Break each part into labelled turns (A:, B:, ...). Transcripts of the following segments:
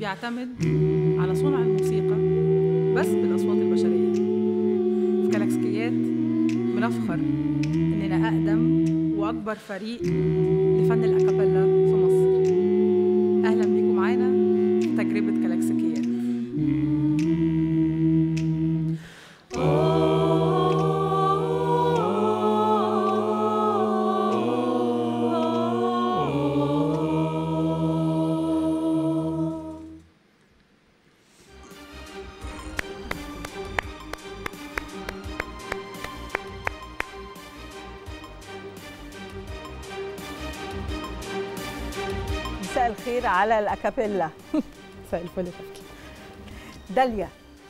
A: بيعتمد على صنع الموسيقى بس بالأصوات البشرية في كلاكسكيات بنفخر إننا أقدم وأكبر فريق لفن الأكابيلا في مصر أهلا بيكم معانا في تجربة كلاكسيكيات
B: مساء الخير على الأكابيلا
C: مساء الفل يا فندم.
B: داليا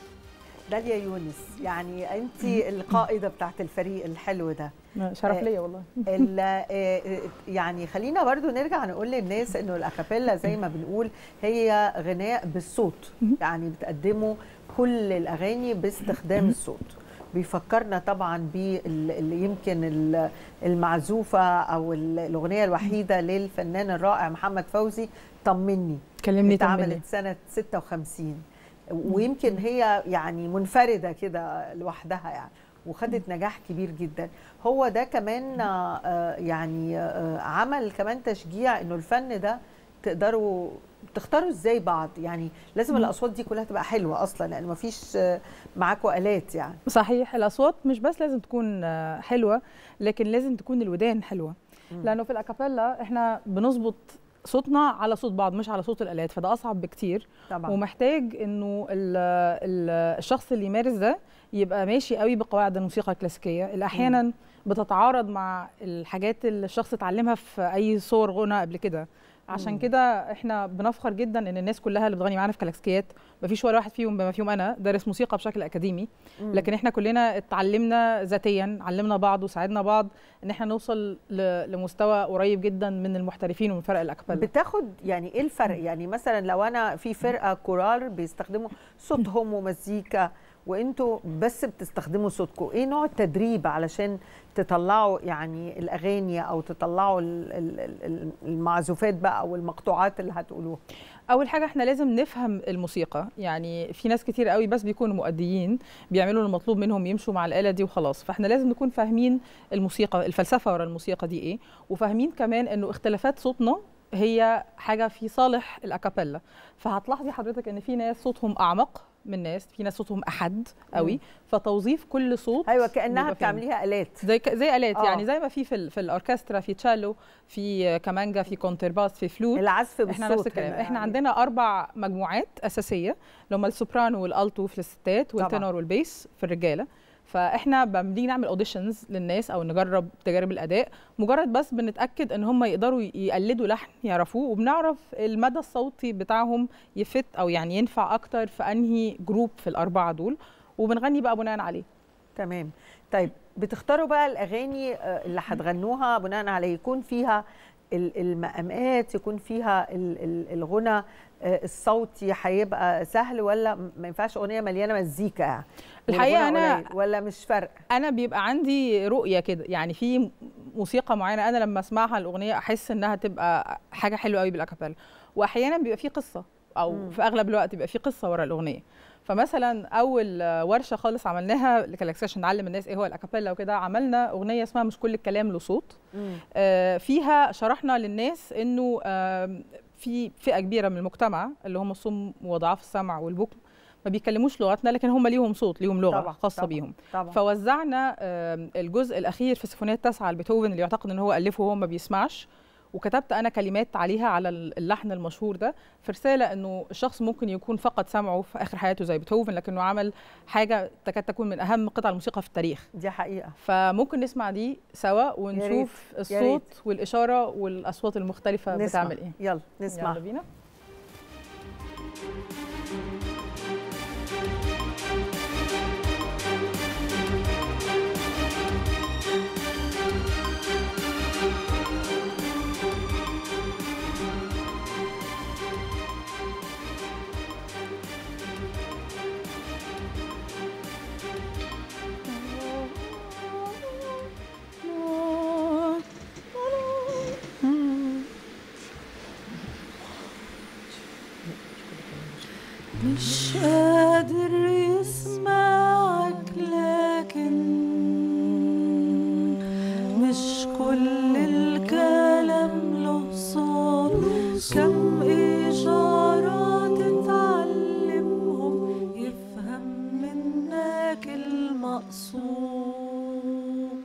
B: داليا يونس يعني أنت القائدة بتاعت الفريق الحلو ده
C: شرف
B: آه،
C: ليا والله
B: ال- آه، آه، يعني خلينا برضو نرجع نقول للناس انه الاكابيلا زي ما بنقول هي غناء بالصوت يعني بتقدموا كل الاغاني باستخدام الصوت بيفكرنا طبعا باللي يمكن ال- المعزوفه او ال- الاغنيه الوحيده للفنان الرائع محمد فوزي طمني
C: كلمني
B: اتعملت
C: طمني
B: سنه 56 ويمكن هي يعني منفرده كده لوحدها يعني وخدت نجاح كبير جدا هو ده كمان آه، آه، يعني آه، عمل كمان تشجيع انه الفن ده تقدروا تختاروا ازاي بعض يعني لازم الاصوات دي كلها تبقى حلوه اصلا لان مفيش آه، معاكوا الات يعني
C: صحيح الاصوات مش بس لازم تكون آه، حلوه لكن لازم تكون الودان حلوه لانه في الاكابيلا احنا بنظبط صوتنا على صوت بعض مش على صوت الالات فده اصعب بكتير
B: طبعا
C: ومحتاج انه ال ال الشخص اللي يمارس ده يبقى ماشي قوي بقواعد الموسيقى الكلاسيكيه اللي احيانا بتتعارض مع الحاجات اللي الشخص اتعلمها في اي صور غنى قبل كده عشان
B: مم.
C: كده احنا بنفخر جدا ان الناس كلها اللي بتغني معانا في كلاكسكيات مفيش ولا واحد فيهم بما فيهم انا دارس موسيقى بشكل اكاديمي
B: مم.
C: لكن احنا كلنا اتعلمنا ذاتيا علمنا بعض وساعدنا بعض ان احنا نوصل ل- لمستوى قريب جدا من المحترفين ومن فرق الاكابيلا
B: بتاخد يعني ايه الفرق يعني مثلا لو انا في فرقه كورال بيستخدموا صوتهم ومزيكا وانتوا بس بتستخدموا صوتكم ايه نوع التدريب علشان تطلعوا يعني الاغاني او تطلعوا ال- ال- ال- المعزوفات بقى او المقطوعات اللي هتقولوها
C: اول حاجه احنا لازم نفهم الموسيقى يعني في ناس كتير قوي بس بيكونوا مؤديين بيعملوا المطلوب منهم يمشوا مع الاله دي وخلاص فاحنا لازم نكون فاهمين الموسيقى الفلسفه ورا الموسيقى دي ايه وفاهمين كمان انه اختلافات صوتنا هي حاجه في صالح الاكابيلا فهتلاحظي حضرتك ان في ناس صوتهم اعمق من ناس في ناس صوتهم احد قوي فتوظيف كل صوت
B: ايوه كانها
C: بيبقى فاهم.
B: بتعمليها الات
C: زي ك- زي الات
B: آه.
C: يعني زي ما في في, ال- في الاوركسترا في تشالو في كمانجا في كونترباس في فلوت
B: العزف بالصوت
C: احنا نفس الكلام
B: هنا
C: احنا
B: يعني.
C: عندنا اربع مجموعات اساسيه اللي هم السوبرانو والالتو في الستات
B: طبعاً.
C: والتنور والبيس في الرجاله فاحنا لما بنيجي نعمل اوديشنز للناس او نجرب تجارب الاداء مجرد بس بنتاكد ان هم يقدروا يقلدوا لحن يعرفوه وبنعرف المدى الصوتي بتاعهم يفت او يعني ينفع اكتر في انهي جروب في الاربعه دول وبنغني بقى بناء عليه
B: تمام طيب بتختاروا بقى الاغاني آه، اللي هتغنوها بناء على يكون فيها ال- المقامات يكون فيها ال- ال- الغنى آه، الصوتي هيبقى سهل ولا م- ما ينفعش اغنيه مليانه مزيكا يعني
C: الحقيقة
B: والغنى
C: أنا-
B: قليل ولا مش فرق
C: انا بيبقى عندي رؤيه كده يعني في موسيقى معينه انا لما اسمعها الاغنيه احس انها تبقى حاجه حلوه قوي بالاكابيلا واحيانا بيبقى في قصه او
B: مم.
C: في اغلب الوقت بيبقى في قصه ورا الاغنيه فمثلا اول ورشه خالص عملناها لكلاكسيشن نعلم الناس ايه هو الاكابيلا وكده عملنا اغنيه اسمها مش كل الكلام له صوت آه، فيها شرحنا للناس انه آم، في فئه كبيره من المجتمع اللي هم الصم وضعاف السمع والبكم ما بيتكلموش لغتنا لكن هم ليهم صوت ليهم لغه
B: طبعاً،
C: خاصه
B: طبعاً،
C: بيهم
B: طبعا
C: فوزعنا آم، الجزء الاخير في السيمفونيه التاسعه لبيتهوفن اللي يعتقد ان هو الفه وهو ما بيسمعش وكتبت انا كلمات عليها على اللحن المشهور ده في رساله انه الشخص ممكن يكون فقد سمعه في اخر حياته زي بيتهوفن لكنه عمل حاجه تكاد تكون من اهم قطع الموسيقى في التاريخ
B: دي حقيقه
C: فممكن نسمع دي سوا ونشوف
B: يا
C: الصوت والاشاره والاصوات المختلفه
B: نسمع
C: بتعمل ايه
B: يلا نسمع
C: يلا بينا
A: مش قادر يسمعك لكن مش كل الكلام له صوت كم إشارة تتعلمهم يفهم منك المقصود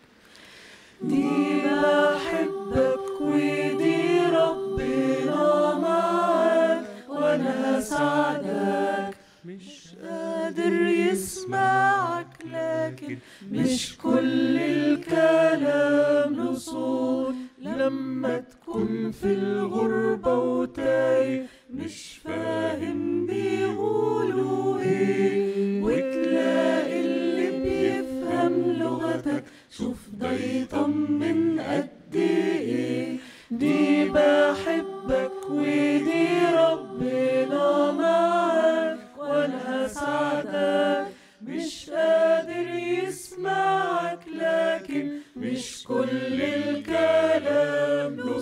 A: دي بحبك ودي ربنا معاك وانا هساعدك مش قادر يسمعك لكن مش كل الكلام له صوت لما تكون في الغربة وتايه مش فاهم بيقولوا ايه وتلاقي اللي بيفهم لغتك شوف ده يطمن قد ايه دي بحبك ودي ربنا معاك وانا هساعدك مش قادر يسمعك لكن مش كل الكلام له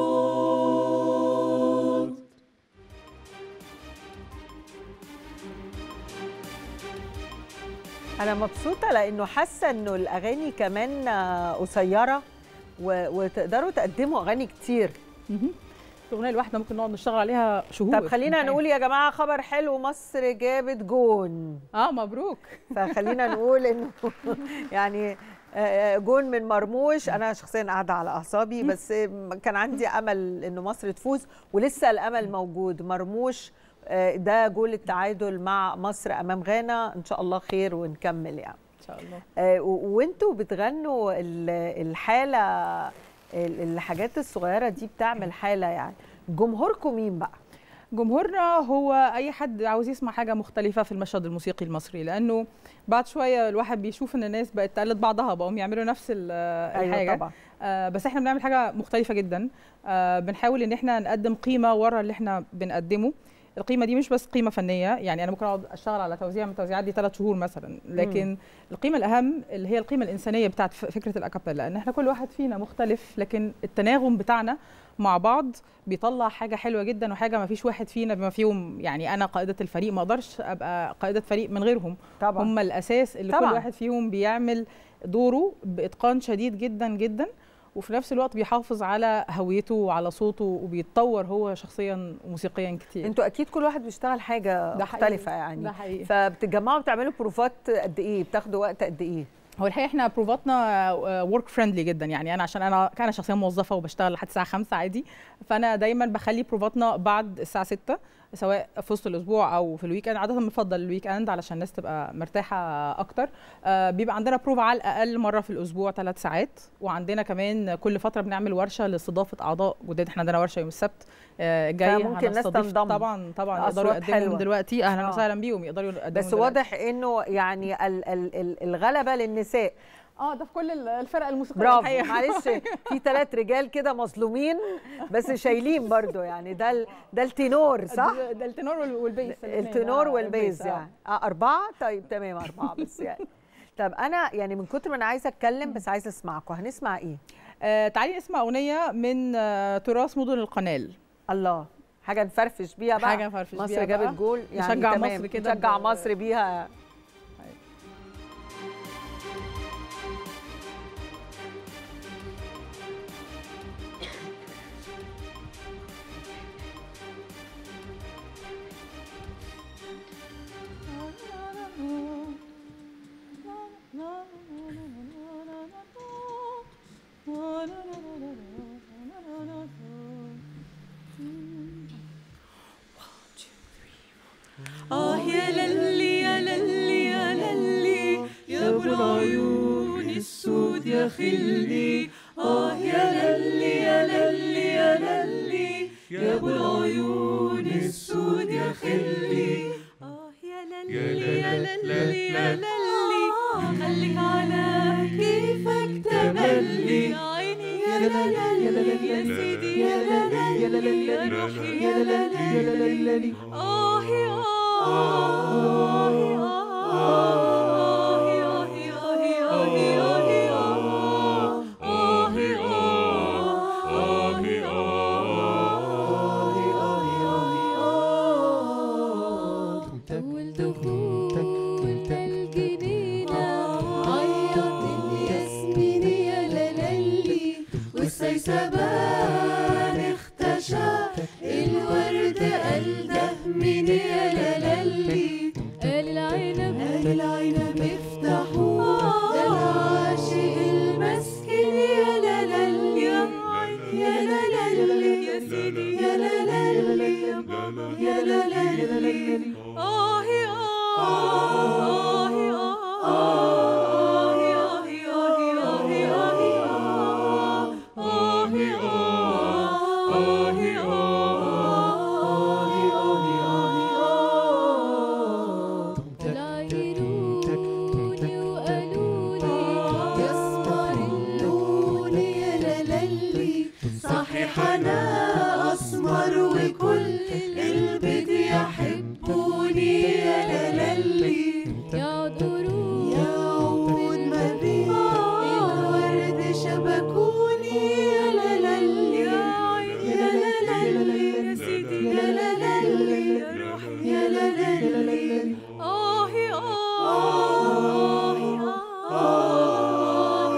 A: صوت
B: انا مبسوطه لانه حاسه انه الاغاني كمان آه، قصيره و- وتقدروا تقدموا اغاني كتير
C: مهم. الاغنيه الواحده ممكن نقعد نشتغل عليها شهور
B: طب خلينا
C: الحقيقة.
B: نقول يا جماعه خبر حلو مصر جابت جون
C: اه مبروك
B: فخلينا نقول انه يعني آه، جون من مرموش انا شخصيا قاعده على اعصابي بس كان عندي امل انه مصر تفوز ولسه الامل موجود مرموش آه، ده جول التعادل مع مصر امام غانا ان شاء الله خير ونكمل يعني
C: ان شاء الله
B: آه، و- وانتوا بتغنوا ال- الحاله ال- الحاجات الصغيره دي بتعمل حاله يعني جمهوركم مين بقى
C: جمهورنا هو اي حد عاوز يسمع حاجه مختلفه في المشهد الموسيقي المصري لانه بعد شويه الواحد بيشوف ان الناس بقت تقلد بعضها بقوا يعملوا نفس ال- الحاجه
B: طبعا
C: آه، بس احنا بنعمل حاجه مختلفه جدا آه، بنحاول ان احنا نقدم قيمه ورا اللي احنا بنقدمه القيمه دي مش بس قيمه فنيه يعني انا ممكن اقعد اشتغل على توزيع من التوزيعات دي ثلاث شهور مثلا لكن القيمه الاهم اللي هي القيمه الانسانيه بتاعت ف- فكره الاكابيلا ان احنا كل واحد فينا مختلف لكن التناغم بتاعنا مع بعض بيطلع حاجه حلوه جدا وحاجه ما فيش واحد فينا بما فيهم يعني انا قائده الفريق ما اقدرش ابقى قائده فريق من غيرهم
B: طبعا
C: هم الاساس اللي
B: طبعاً.
C: كل واحد فيهم بيعمل دوره باتقان شديد جدا جدا وفي نفس الوقت بيحافظ على هويته وعلى صوته وبيتطور هو شخصيا وموسيقيا كتير
B: انتوا اكيد كل واحد بيشتغل حاجه
C: ده حقيقي.
B: مختلفه يعني
C: ده حقيقي
B: فبتتجمعوا بتعملوا بروفات قد ايه بتاخدوا وقت قد ايه
C: هو الحقيقه احنا بروفاتنا ورك فريندلي جدا يعني انا عشان انا كان شخصيا موظفه وبشتغل لحد الساعه 5 عادي فانا دايما بخلي بروفاتنا بعد الساعه 6 سواء في وسط الاسبوع او في الويك اند عاده بنفضل الويك اند علشان الناس تبقى مرتاحه اكتر آه، بيبقى عندنا بروفا على الاقل مره في الاسبوع ثلاث ساعات وعندنا كمان كل فتره بنعمل ورشه لاستضافه اعضاء جداد احنا عندنا ورشه يوم السبت آه، جاي
B: فممكن الناس
C: هنستضيف
B: تنضم.
C: طبعا طبعا يقدروا
B: أصوات
C: يقدموا
B: حلوة.
C: من دلوقتي اهلا
B: آه.
C: وسهلا بيهم يقدروا يقدموا
B: بس
C: من دلوقتي.
B: واضح انه يعني ال ال ال الغلبه للنساء
C: اه ده في كل ال- الفرق الموسيقيه
B: برافو
C: الحقيقة.
B: معلش في ثلاث رجال كده مظلومين بس شايلين برضو يعني ده ال- ده التنور صح
C: ده ده التنور وال- والبيس الاتنين.
B: التنور
C: آه،
B: والبيز
C: آه.
B: يعني اه اربعه طيب تمام اربعه بس يعني طب انا يعني من كتر ما انا عايزه اتكلم بس عايزه اسمعكم هنسمع ايه
C: آه تعالي نسمع اغنيه من آه تراث مدن القنال
B: الله حاجه نفرفش بيها بقى
C: حاجة نفرفش
B: مصر
C: بيها
B: جابت
C: بقى.
B: جول يعني
C: نشجع
B: تمام.
C: مصر كده
B: نشجع
C: ب-
B: مصر بيها
A: آه يا للي يا للي يا للي يا أبو العيون السود يا خلي آه يا للي يا للي يا للي يا أبو العيون السود يا خلي آه يا للي يا للي يا للي خليك على كيفك تملي يا عيني يا للي يا سيدي يا للي يا للي يا روحي يا للي آه يا
D: مفتاحه ده العاشق المسكين يا لا لا يا يا لا لا يا سيدي يا لا لا يا لا لا آه يا آه يا آه يا آه يا آه يا آه يا لعيروني وقالولي يا اسمرلوني يا لالي صحيح انا اسمر وكل البيت يحبوني يا لالي يا ضروب يا عود ما بين الورد شبكوني يا لالي يا لالي يا سيدي يا لالي يا روحي يا لالي آه آه آه آه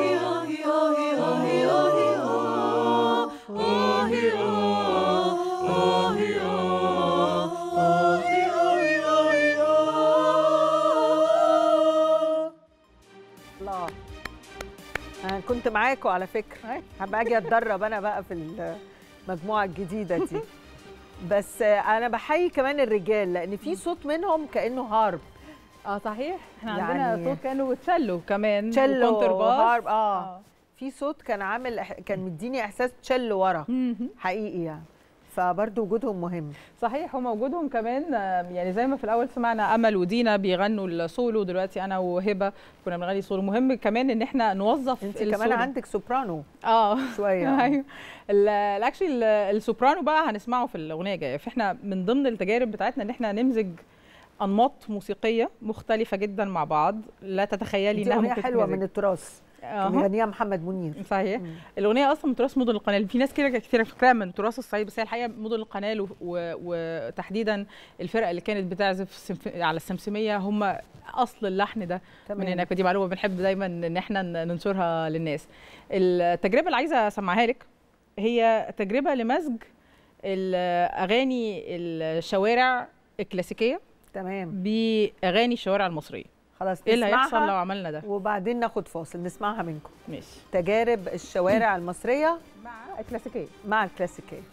B: الله انا كنت معاكم على فكره هبقى اجي اتدرب انا بقى في المجموعه الجديده دي بس انا بحيي كمان الرجال لان في صوت منهم كانه هارب
C: اه صحيح احنا
B: يعني-
C: عندنا صوت كانه تشيلو كمان
B: تشيلو
C: وكونترباس.
B: هارب اه في صوت كان عامل إح- كان مديني احساس تشيلو ورا
C: مهم.
B: حقيقي يعني فبرضه وجودهم مهم
C: صحيح هم وجودهم كمان آه، يعني زي ما في الاول سمعنا امل ودينا بيغنوا السولو دلوقتي انا وهبه كنا بنغني سولو مهم كمان ان احنا نوظف
B: انت كمان
C: السولو.
B: عندك سوبرانو
C: اه
B: شويه
C: ايوه الاكشلي السوبرانو بقى هنسمعه في الاغنيه الجايه فاحنا من ضمن التجارب بتاعتنا ان احنا نمزج انماط موسيقيه مختلفه جدا مع بعض لا تتخيلي
B: دي
C: انها
B: اغنيه
C: ممكن
B: حلوه
C: تتمزج.
B: من التراث كان
C: أها.
B: بيغنيها محمد منير
C: صحيح
B: مم.
C: الاغنيه اصلا من تراث مدن القناه في ناس كده كتير فاكراها من تراث الصعيد بس هي الحقيقه مدن القناه و- و- وتحديدا الفرقه اللي كانت بتعزف سمف... على السمسميه هم اصل اللحن ده من
B: تمام
C: هناك ودي معلومه بنحب دايما ان احنا ن- ننشرها للناس التجربه اللي عايزه اسمعها لك هي تجربه لمزج الاغاني الشوارع الكلاسيكيه
B: تمام
C: باغاني الشوارع المصريه
B: خلاص
C: ايه اللي هيحصل
B: نسمعها
C: لو عملنا ده
B: وبعدين ناخد فاصل نسمعها منكم
C: ماشي
B: تجارب الشوارع المصريه
C: مع الكلاسيكيه
B: مع الكلاسيكيه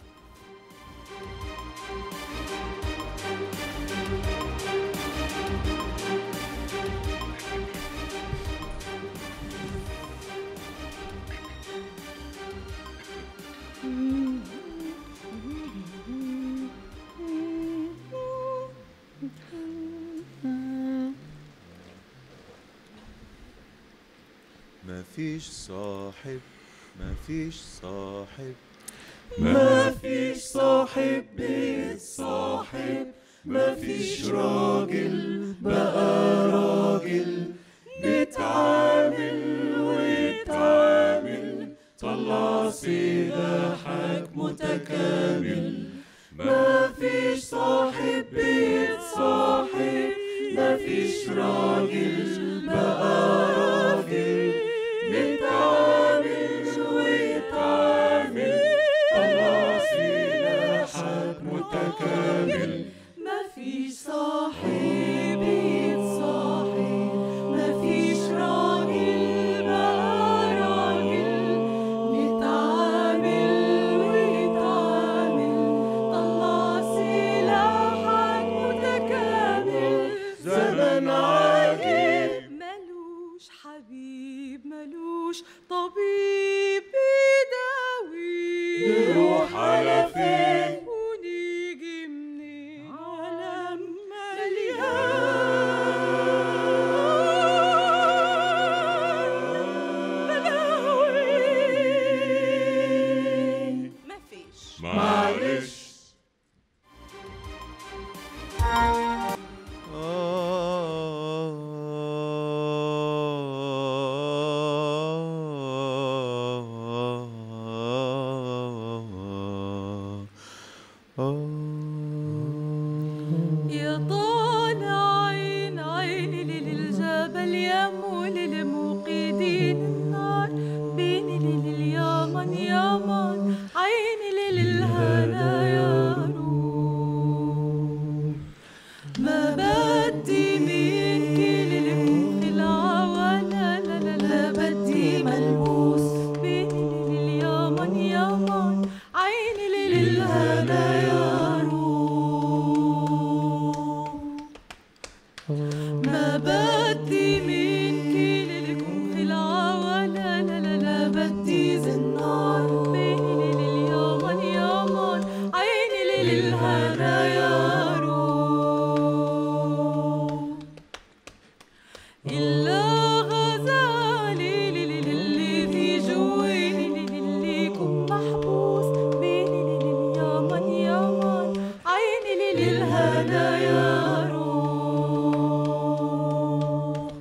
E: مفيش صاحب مفيش صاحب
D: مفيش صاحب بيتصاحب مفيش راجل بقى راجل بيتعامل ويتعامل طلع سلاحك متكامل مفيش صاحب بيتصاحب مفيش راجل بقى راجل بيتعامل ويتعامل طلع سلاحك متكامل مفيش صاحب يتصاحب مفيش راجل بقى راجل بيتعامل ويتعامل طلع سلاحك متكامل زمن عجيب ملوش حبيب ملوش طبيب يداوي نروح على فين ونيجي منين عالم مليان بلاوي مفيش معلش يا طالع عين عيني للجبل يمول للموقدين النار بيني لليمن يمن عيني للهنا يا روح ما بدي منك للكوخ إلا غزالي الذي جوي ليكون محبوس بيني يا من يا من عيني للهدايا روح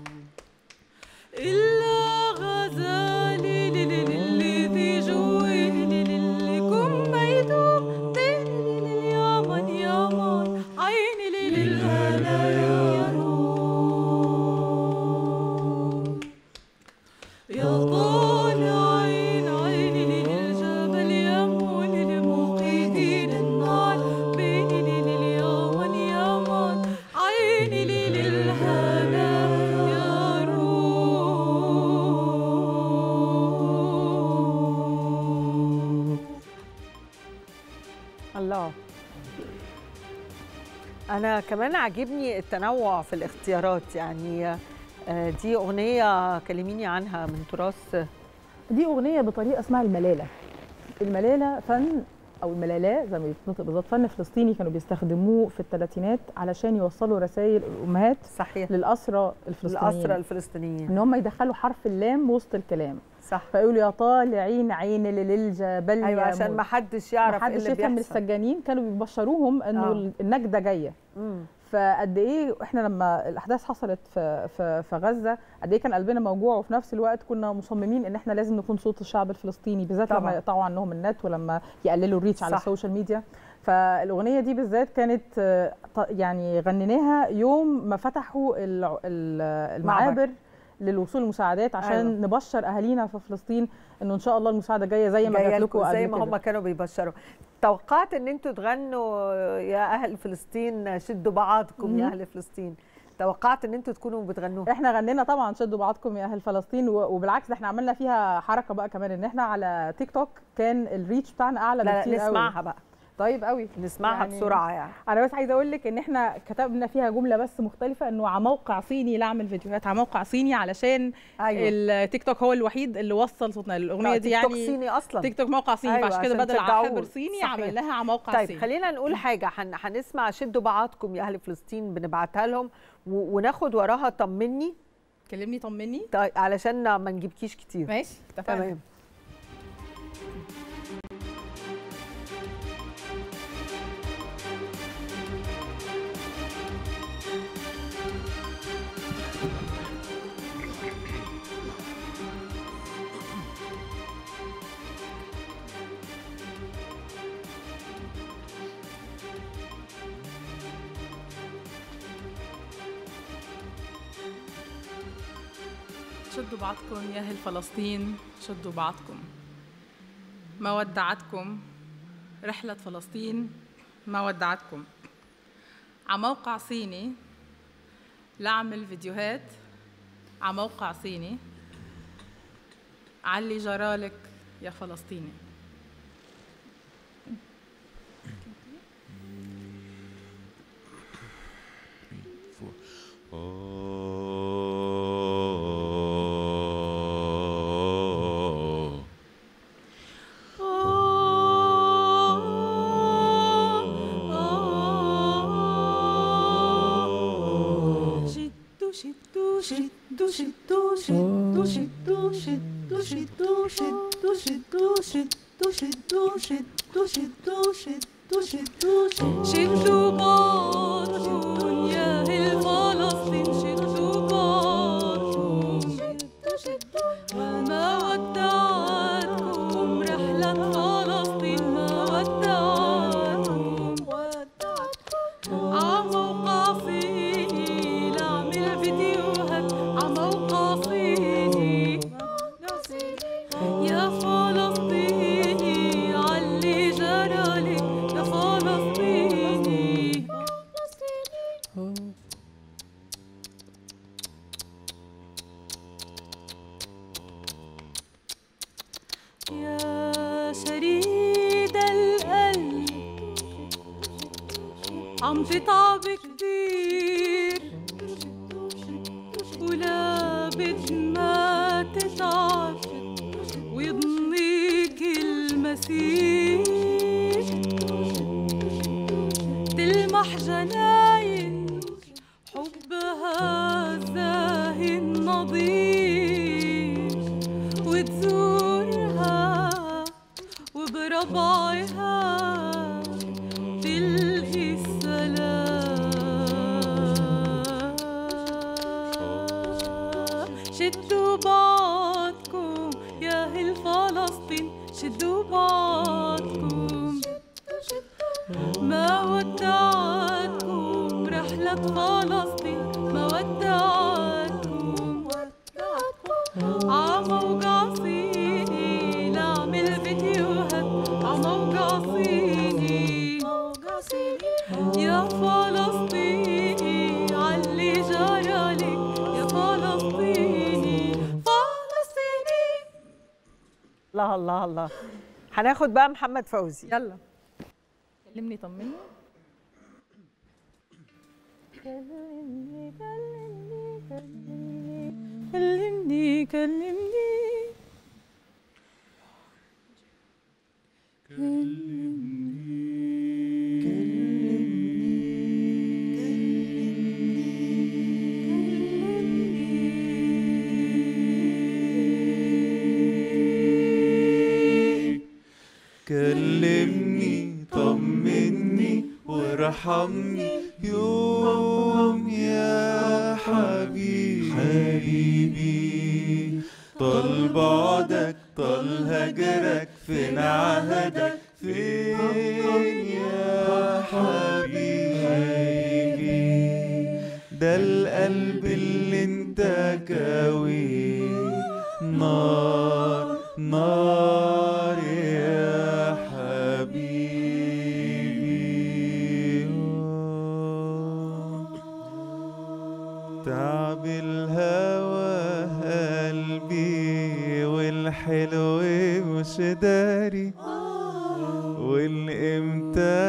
D: إلا غزالي الذي جوي ليكون ميدوم بيني يا من يا من عيني للهدايا روح يا طالعين عيني للجبل يمون للموقدين النار بيني لليمن يمن عيني للهنا يا روح
B: الله انا كمان عاجبني التنوع في الاختيارات يعني آه، دي اغنيه كلميني عنها من تراث
C: دي اغنيه بطريقه اسمها الملاله الملاله فن او الملاله زي ما بيتنطق بالظبط فن فلسطيني كانوا بيستخدموه في الثلاثينات علشان يوصلوا رسائل الامهات
B: صحيح
C: للاسرى الفلسطينيين
B: الاسرى الفلسطينيين
C: ان هم يدخلوا حرف اللام وسط الكلام
B: صح
C: فيقولوا يا طالعين عين للجبل
B: ايوه عشان
C: يمون.
B: ما حدش يعرف ايه
C: محدش
B: اللي
C: يفهم من
B: بيحصل
C: السجانين كانوا بيبشروهم انه
B: آه.
C: النجده جايه
B: مم.
C: فقد ايه احنا لما الاحداث حصلت في في في غزه قد ايه كان قلبنا موجوع وفي نفس الوقت كنا مصممين ان احنا لازم نكون صوت الشعب الفلسطيني بالذات
B: طبعاً.
C: لما يقطعوا عنهم النت ولما يقللوا الريتش على
B: صح.
C: السوشيال ميديا فالاغنيه دي بالذات كانت آه، ط- يعني غنيناها يوم ما فتحوا الع- ال- المعابر للوصول المساعدات عشان
B: أيوة.
C: أيوة. نبشر اهالينا في فلسطين انه ان شاء الله المساعده جايه زي ما
B: جاية
C: جات لكم
B: لكم زي
C: قبل
B: ما
C: كده.
B: هم كانوا بيبشروا توقعت ان انتوا تغنوا يا اهل فلسطين شدوا بعضكم يا
C: مهم.
B: اهل فلسطين توقعت ان انتوا تكونوا بتغنوها
C: احنا غنينا طبعا شدوا بعضكم يا اهل فلسطين و- وبالعكس ده احنا عملنا فيها حركه بقى كمان ان احنا على تيك توك كان الريتش بتاعنا اعلى
B: لا
C: بكتير قوي
B: نسمعها بقى
C: طيب قوي
B: نسمعها
C: يعني-
B: بسرعه يعني
C: انا بس عايزه اقول لك ان احنا كتبنا فيها جمله بس مختلفه انه على موقع صيني لا اعمل فيديوهات على موقع صيني علشان
B: ايوه
C: التيك توك هو الوحيد اللي وصل صوتنا الاغنيه دي
B: تيك توك
C: يعني
B: صيني اصلا
C: تيك توك موقع صيني
B: أيوة،
C: فعشان كده
B: عشان
C: بدل على
B: تشجعوه.
C: حبر صيني
B: صحيح.
C: عملناها على موقع
B: طيب
C: صيني
B: خلينا نقول حاجه هن... هنسمع شدوا بعضكم يا اهل فلسطين بنبعتها لهم و... وناخد وراها طمني
C: كلمني طمني
B: طيب علشان ما نجيبكيش كتير
C: ماشي اتفقنا
B: تمام
A: شدوا بعضكم يا أهل فلسطين شدوا بعضكم ما ودعتكم رحلة فلسطين ما ودعتكم على موقع صيني لأعمل فيديوهات على موقع صيني علي جرالك يا فلسطيني
E: آه
D: شدوا شدوا شدوا شدوا شدوا شدوا شدوا شدوا شدوا شدوا شدوا شدوا شدوا شدوا شدوا شدوا شدوا بعضكم يا أهل فلسطين شدوا بعضكم ما ودعتكم رحلة فلسطين ما ودعتكم عموقع صيني لأعمل فيديوهات عموقع صيني يا فلسطيني علي جرالك يا فلسطيني يا شريد القلب عم تتعب كتير ولا بد ما تتعب ويضنيك المسير تلمح جناين حبها الزاهر الماضي وتزورها وبربعها تلقي السلام شدوا بعضكم يا أهل فلسطين شدوا بعضكم ما ودعتكم رحلة فلسطين ما ودعتكم عموجع صيني لأعمل فيديوهات عموجع صيني يا فلسطيني علي جرالك يا فلسطيني فلسطيني
B: الله الله الله هناخد بقى محمد فوزي
C: يلا كلمني طمني كلمني كلمني كلمني كلمني
E: كلمني طمني وارحمني يوم يا حبيبي حبيبي طال بعدك طال هجرك فين عهدك فين يا حبيبي ده القلب اللي انت كاويه نار نار يا حبيبي تعب الهوى قلبي والحلو مش داري والامتى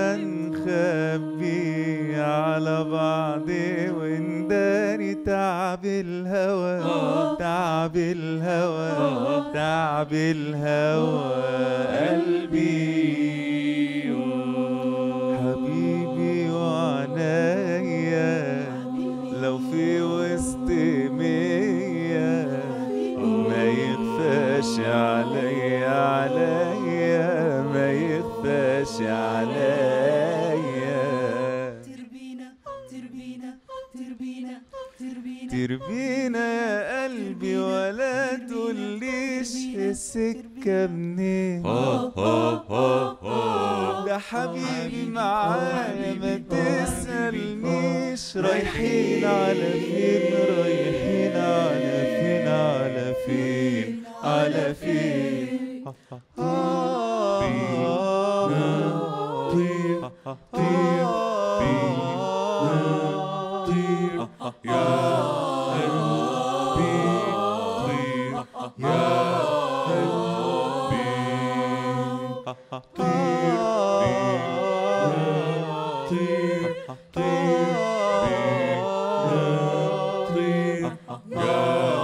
E: هنخبي على بعض ونداري تعب الهوى تعب الهوى تعب الهوى قلبي حبيبي وعنايا لو في وسط مية ما يخفاش عليا عليا ما يخفاش عليا
D: تربينا تربينا تربينا تربينا
E: تربينا يا قلبي ولا تقوليش السكة منين ده حبيبي معايا ما تسألنيش رايحين على فين رايحين على فين على فين على فين طير طير طير يا قلبي طير يا قلبي طير طير طير طير يا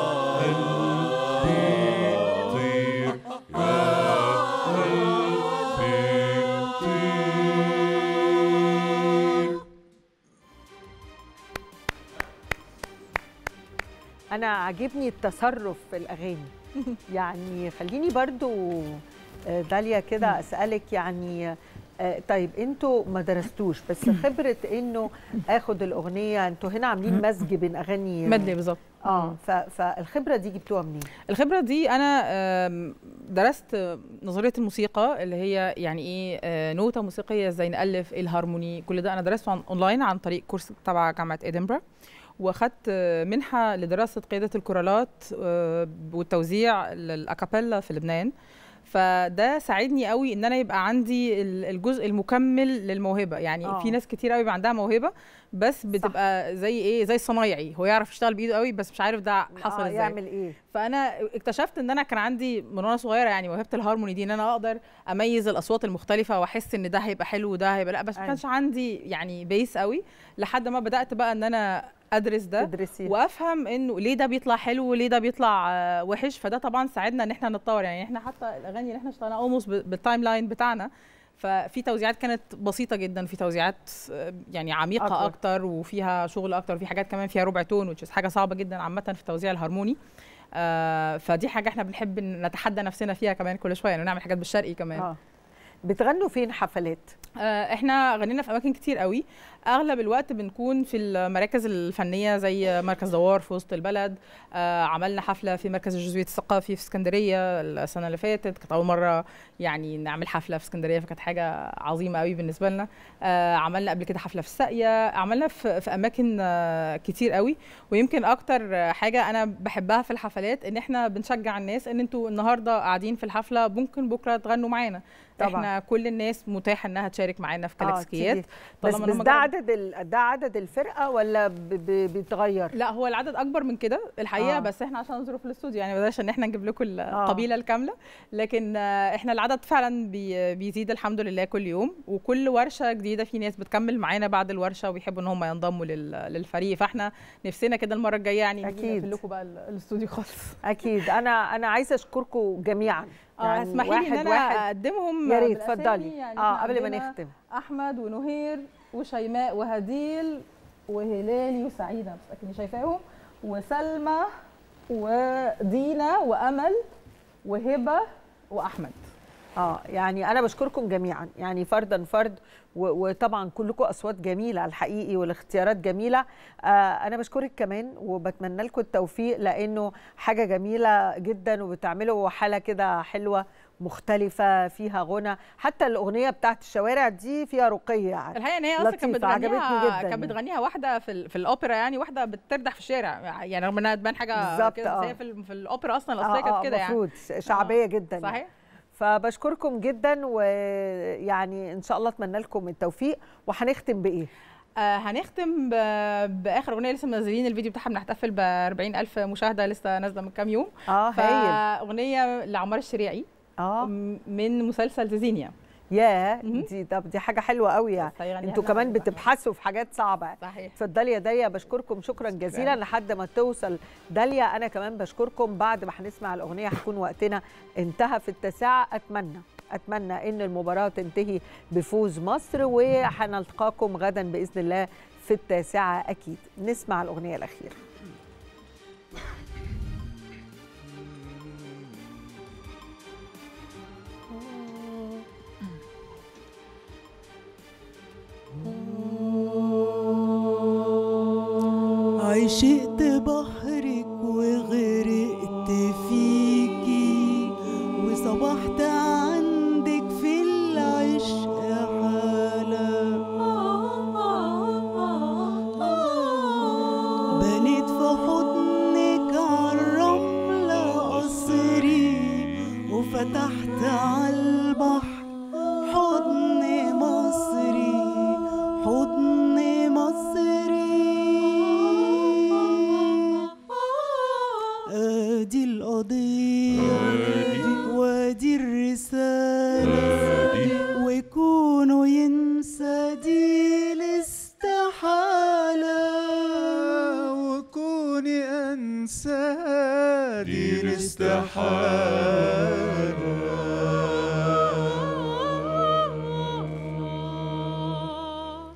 E: قلبي طير يا قلبي طير
B: انا عاجبني التصرف في الاغاني يعني خليني برضو آه، داليا كده اسالك يعني آه، طيب انتوا ما درستوش بس خبره انه اخد الاغنيه انتوا هنا عاملين مزج بين اغاني
C: مدلي بالظبط
B: اه ف- فالخبره دي جبتوها منين؟
C: الخبره دي انا آم، درست نظريه الموسيقى اللي هي يعني ايه آه، نوته موسيقيه ازاي نالف ايه الهارموني كل ده انا درسته عن اونلاين عن طريق كورس تبع جامعه ادنبرا واخدت آه، منحه لدراسه قياده الكورالات آه، والتوزيع للاكابيلا في لبنان فده ساعدني قوي ان انا يبقى عندي ال- الجزء المكمل للموهبه يعني
B: آه.
C: في ناس كتير قوي بيبقى عندها موهبه بس بتبقى زي ايه زي الصنايعي هو يعرف يشتغل بايده قوي بس مش عارف ده حصل
B: آه
C: ازاي
B: يعمل ايه؟
C: فانا اكتشفت ان انا كان عندي من وانا صغيره يعني موهبه الهارموني دي ان انا اقدر اميز الاصوات المختلفه واحس ان ده هيبقى حلو وده هيبقى لا بس ما
B: أيوة.
C: كانش عندي يعني بيس قوي لحد ما بدات بقى ان انا ادرس ده
B: تدرسي
C: وافهم انه ليه ده بيطلع حلو وليه ده بيطلع آه، وحش فده طبعا ساعدنا ان احنا نتطور يعني احنا حتى الاغاني اللي احنا اشتغلناها اولموست بالتايم لاين بتاعنا ففي توزيعات كانت بسيطه جدا في توزيعات آه، يعني عميقه
B: أكبر.
C: اكتر, أكتر وفيها شغل اكتر وفي حاجات كمان فيها ربع تون which is حاجه صعبه جدا عامه في التوزيع الهارموني آه فدي حاجه احنا بنحب إن نتحدى نفسنا فيها كمان كل شويه يعني نعمل حاجات بالشرقي كمان
B: اه بتغنوا فين حفلات
C: آه، احنا غنينا في اماكن كتير قوي اغلب الوقت بنكون في المراكز الفنيه زي مركز دوار في وسط البلد آه، عملنا حفله في مركز الجزويت الثقافي في اسكندريه السنه اللي فاتت كانت اول مره يعني نعمل حفله في اسكندريه فكانت حاجه عظيمه قوي بالنسبه لنا آه، عملنا قبل كده حفله في الساقيه عملنا في, في اماكن آه، كتير قوي ويمكن اكتر آه، حاجه انا بحبها في الحفلات ان احنا بنشجع الناس ان انتوا النهارده قاعدين في الحفله ممكن بكره تغنوا معانا
B: طبعاً.
C: احنا كل الناس متاح انها تشارك معانا في
B: آه،
C: كلاكسكيات
B: تيجي. بس
C: طالما
B: بس
C: إن هم
B: ده
C: جربوا.
B: عدد ال... ده عدد الفرقه ولا ب... ب... بيتغير
C: لا هو العدد اكبر من كده الحقيقه
B: آه.
C: آه. بس احنا عشان ظروف الاستوديو يعني بلاش ان احنا نجيب لكم القبيله الكامله لكن آه، احنا العدد فعلا بي بيزيد الحمد لله كل يوم وكل ورشه جديده في ناس بتكمل معانا بعد الورشه ويحبوا ان هم ينضموا لل- للفريق فاحنا نفسنا كده المره الجايه يعني نيجي
B: أكيد.
C: نقفل لكم بقى ال- الاستوديو خالص
B: اكيد انا انا عايزه اشكركم جميعا
C: اه اسمحي لي ان انا
B: واحد
C: اقدمهم
B: يا ريت
C: بالأسامي.
B: اتفضلي
C: يعني
B: اه
C: إحنا
B: قبل ما
C: عندنا
B: نختم
C: احمد ونهير وشيماء وهديل وهلالي وسعيده مش اكني شايفاهم وسلمى ودينا وامل وهبه واحمد
B: اه يعني انا بشكركم جميعا يعني فردا فرد و- وطبعا كلكم اصوات جميله الحقيقي والاختيارات جميله آه انا بشكرك كمان وبتمنى لكم التوفيق لانه حاجه جميله جدا وبتعملوا حاله كده حلوه مختلفه فيها غنى حتى الاغنيه بتاعت الشوارع دي فيها رقيه يعني
C: الحقيقه ان هي اصلا كانت
B: لطيفة، عجبتني
C: بتغنيها
B: جداً
C: كانت
B: يعني.
C: بتغنيها واحده في ال- في الاوبرا يعني واحده بتردح في الشارع يعني رغم انها تبان حاجه
B: بالظبط،
C: كده بس
B: آه.
C: هي في, ال- في الاوبرا اصلا الاصليه كانت كده يعني
B: المفروض شعبيه جدا يعني.
C: صحيح
B: فبشكركم جدا ويعني ان شاء الله اتمنى لكم التوفيق وهنختم بايه
C: آه هنختم ب- باخر اغنيه لسه منزلين الفيديو بتاعها بنحتفل ب 40000 مشاهده لسه نازله من كام يوم
B: اه هايل
C: فاغنيه لعمار الشريعي
B: اه
C: م- من مسلسل تيزينيا
B: يا
C: مهم.
B: دي طب دي حاجه حلوه قوي يعني
C: بس هيغنيها
B: انتوا
C: لنا
B: كمان
C: بقى.
B: بتبحثوا في حاجات صعبه
C: صحيح
B: اتفضلي يا داليا بشكركم شكرا جزيلا لحد ما توصل داليا انا كمان بشكركم بعد ما هنسمع الاغنيه هيكون وقتنا انتهى في التاسعه اتمنى اتمنى ان المباراه تنتهي بفوز مصر وهنلقاكم غدا باذن الله في التاسعه اكيد نسمع الاغنيه الاخيره
F: عشقت بحرك وغرقت فيكي وصبحت عندك في العشق حالة بنيت في حضنك عالرملة قصري وفتحت عالبحر حضن مصري حضن مصري ادي القضية وادي الرسالة ويكونوا ينسى دي الاستحالة وكوني انسى دي الاستحالة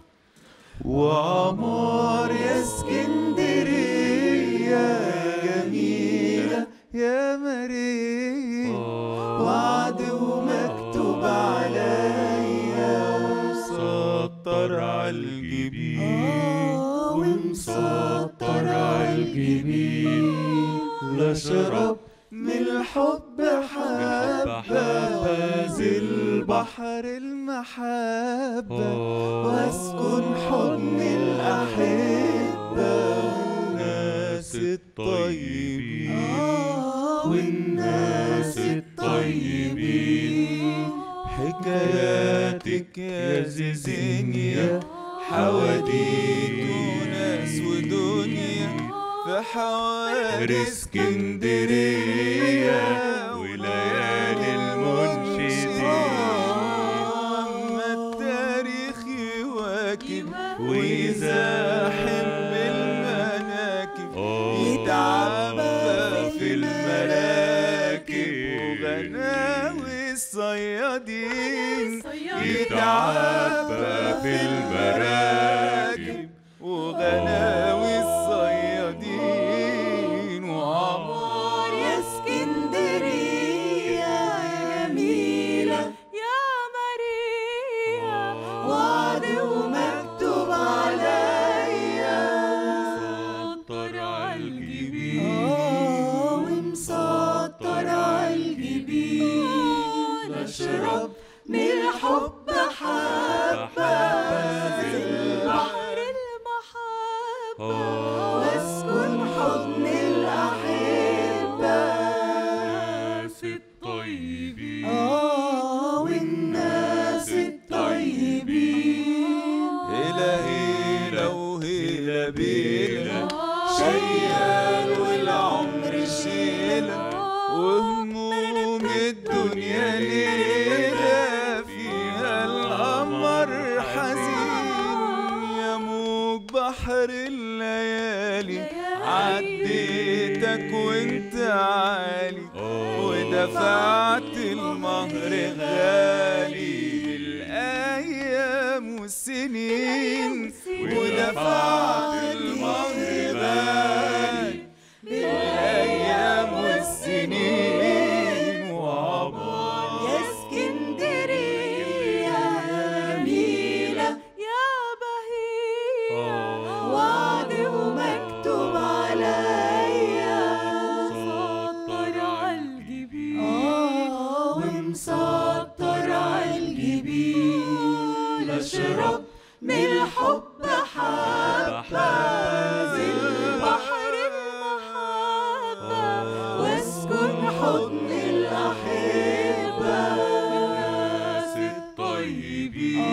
F: وعمار يا اسكندرية يا جميلة يا مريم وعد ومكتوب عليا
E: مسطر عالجبين
F: ومسطر
E: عالجبين لا شرب
F: من الحب حبة
E: حبة
F: وانزل بحر المحبة واسكن حضن الأحبة
E: الناس الطيبين
F: والناس الطيبين حكاياتك يا زيزينيا حواديت وناس ودنيا في حواري اسكندرية
E: وليالي المنشدين
F: أما التاريخ يواكب ويزاحم بالمناكب يتعبى في المراكب وغناوي الصيادين
E: يتعبى في المراكب
F: وغلاوي الصيادين وعمار
D: يا اسكندرية جميلة
A: يا ماريا
D: وعد ومكتوب عليا
E: سطر عالجبين
D: آه ومسطر عالجبين اشرب من الحب حبة في البحر المحبة واسكن حضن الأحبة
E: ناس الطيبين
D: آه والناس الطيبين
F: هلا هلا وهلا بيلا شيال والعمر شيلة وهموم الدنيا ليلة فيها القمر حزين يا موج بحر الليالي عديتك وانت عالي ودفعت المهر غالي الأيام والسنين ودفعت المهر غالي بالأيام والسنين وعبار
D: يا اسكندرية جميلة
A: يا بهية
D: وعد ومكتوب عليا
A: سطر عالجبين
D: آه ومسطر عالجبين اشرب من الحب حبة في البحر المحبة واسكن حضن الأحبة
E: ناس الطيبين